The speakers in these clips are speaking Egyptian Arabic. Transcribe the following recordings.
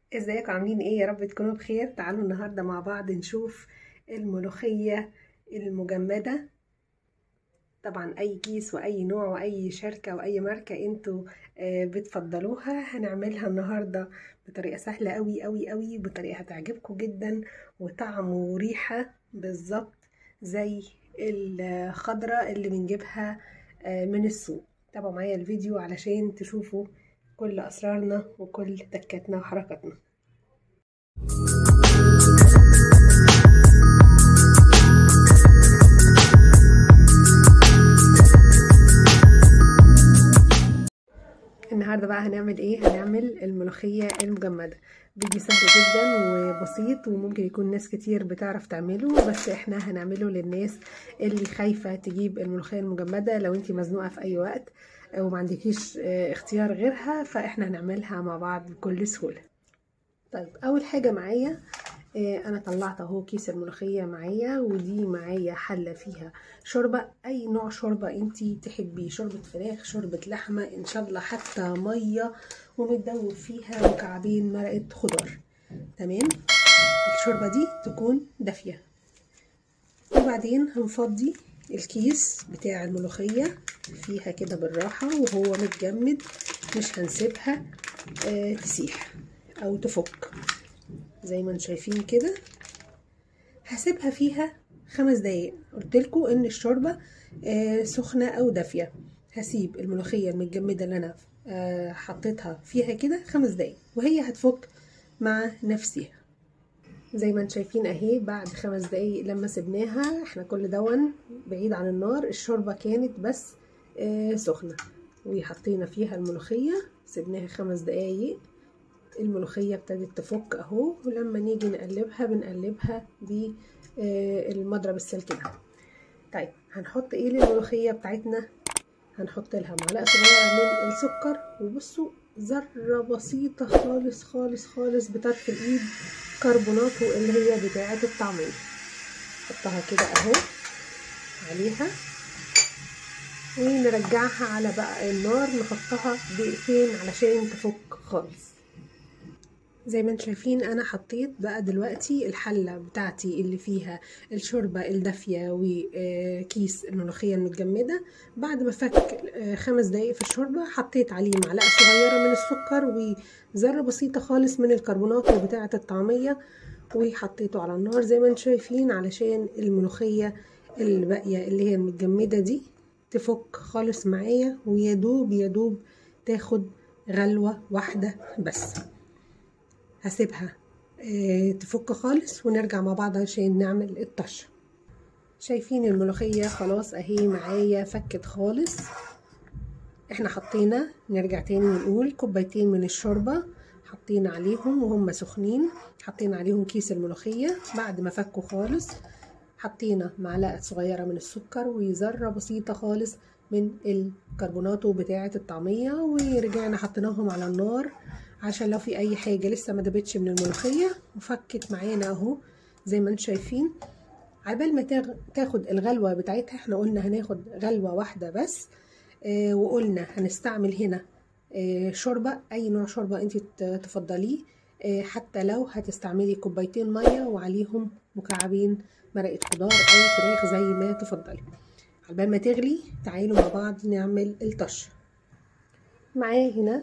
ازيكم عاملين ايه يا رب تكونوا بخير تعالوا النهارده مع بعض نشوف الملوخية المجمدة طبعا اي كيس واي نوع واي شركة واي ماركة انتوا آه، بتفضلوها هنعملها النهاردة بطريقة سهلة قوي قوي قوي بطريقة هتعجبكم جدا وطعم وريحة بالظبط زي الخضرة اللي بنجيبها آه، من السوق تابعوا معايا الفيديو علشان تشوفوا كل أسرارنا وكل تكاتنا وحركاتنا النهارده بقى هنعمل ايه هنعمل الملوخيه المجمده فيديو سهل جدا وبسيط وممكن يكون ناس كتير بتعرف تعمله بس احنا هنعمله للناس اللي خايفه تجيب الملوخيه المجمده لو انت مزنوقه في اي وقت وما عندكيش اختيار غيرها فاحنا هنعملها مع بعض بكل سهوله طيب اول حاجه معايا انا طلعت اهو كيس الملوخيه معايا ودي معايا حله فيها شوربه اي نوع شوربه انتي تحبيه شوربه فراخ شوربه لحمه ان شاء الله حتى ميه ومتدوب فيها مكعبين مرقه خضار تمام الشوربه دي تكون دافيه وبعدين هنفضي الكيس بتاع الملوخيه فيها كده بالراحه وهو متجمد مش هنسيبها آه تسيح او تفك زي ما انتم شايفين كده هسيبها فيها خمس دقايق قلتلكم ان الشوربه آه سخنه او دافيه هسيب الملوخيه المتجمده اللي انا آه حطيتها فيها كده خمس دقايق وهي هتفك مع نفسها زي ما انتم شايفين اهي بعد خمس دقايق لما سبناها احنا كل دون بعيد عن النار الشوربه كانت بس آه سخنه وحطينا فيها الملوخيه سبناها خمس دقايق الملوخيه ابتدت تفك اهو ولما نيجي نقلبها بنقلبها بالمضرب السلك ده طيب هنحط ايه للملوخيه بتاعتنا هنحط لها معلقه صغيره من السكر وبصوا ذره بسيطه خالص خالص خالص بطرف الايد كربوناتو اللي هي بتاعه الطعميه نحطها كده اهو عليها ونرجعها على بقى النار نحطها دقيقتين علشان تفك خالص زي ما انتم شايفين انا حطيت بقى دلوقتي الحله بتاعتي اللي فيها الشوربه الدافيه وكيس الملوخيه المتجمده بعد ما فك خمس دقايق في الشوربه حطيت عليه معلقه صغيره من السكر وذره بسيطه خالص من الكربونات بتاعه الطعميه وحطيته على النار زي ما انتم شايفين علشان الملوخيه الباقيه اللي هي المتجمده دي تفك خالص معايا ويدوب يدوب تاخد غلوه واحده بس هسيبها اه تفك خالص ونرجع مع بعض عشان نعمل الطشه شايفين الملوخيه خلاص اهي معايا فكت خالص احنا حطينا نرجع تاني ونقول كوبايتين من الشوربه حطينا عليهم وهم سخنين حطينا عليهم كيس الملوخيه بعد ما فكوا خالص حطينا معلقه صغيره من السكر وذره بسيطه خالص من الكربوناتو بتاعه الطعميه ورجعنا حطيناهم على النار عشان لو في اي حاجه لسه ما دابتش من الملوخيه وفكت معانا اهو زي ما انتم شايفين عبال ما تاخد الغلوه بتاعتها احنا قلنا هناخد غلوه واحده بس اه وقلنا هنستعمل هنا اه شوربه اي نوع شوربه انت تفضليه اه حتى لو هتستعملي كوبايتين ميه وعليهم مكعبين مرقه خضار او فراخ زي ما تفضلي عبال ما تغلي تعالوا مع بعض نعمل الطشه معايا هنا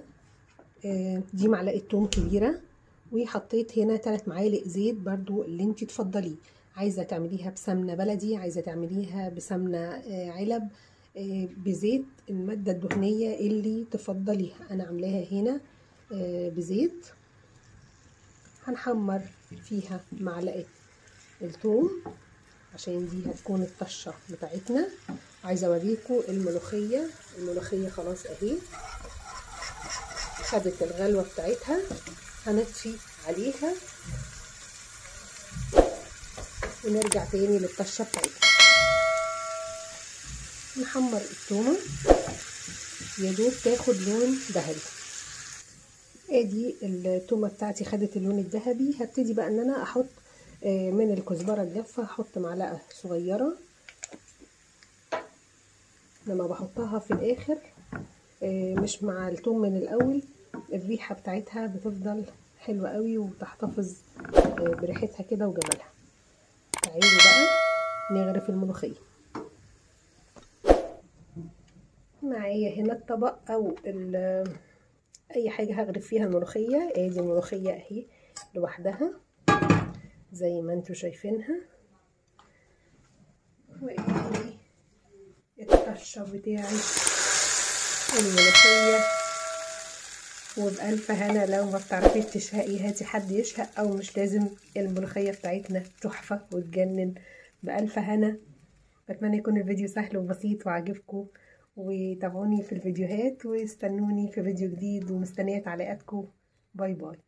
دي معلقه توم كبيره وحطيت هنا 3 معالق زيت برضو اللي انت تفضليه عايزه تعمليها بسمنه بلدي عايزه تعمليها بسمنه علب بزيت الماده الدهنيه اللي تفضليها انا عاملاها هنا بزيت هنحمر فيها معلقه الثوم عشان دي هتكون الطشه بتاعتنا عايزه اوريكم الملوخيه الملوخيه خلاص اهي خدت الغلوة بتاعتها هنطفي عليها ونرجع تاني للطشة بتاعتها نحمر التومة يدوب تاخد لون ذهبي ادي التومة بتاعتي خدت اللون الذهبي هبتدي بقى ان انا احط من الكزبرة الجافة هحط معلقة صغيرة لما بحطها في الاخر مش مع التوم من الاول الريحة بتاعتها بتفضل حلوة قوي وتحتفظ بريحتها كده وجمالها تعالوا بقى نغرف الملوخية معايا هنا الطبق او اي حاجة هغرف فيها الملوخية ادي الملوخية اهي لوحدها زي ما انتوا شايفينها وادي الطشة بتاعي الملوخية وبألف هنا لو ما بتعرفيش تشهقي هاتي حد يشهق او مش لازم الملوخية بتاعتنا تحفة وتجنن بألف هنا بتمنى يكون الفيديو سهل وبسيط وعجبكم وتابعوني في الفيديوهات واستنوني في فيديو جديد ومستنية تعليقاتكم باي باي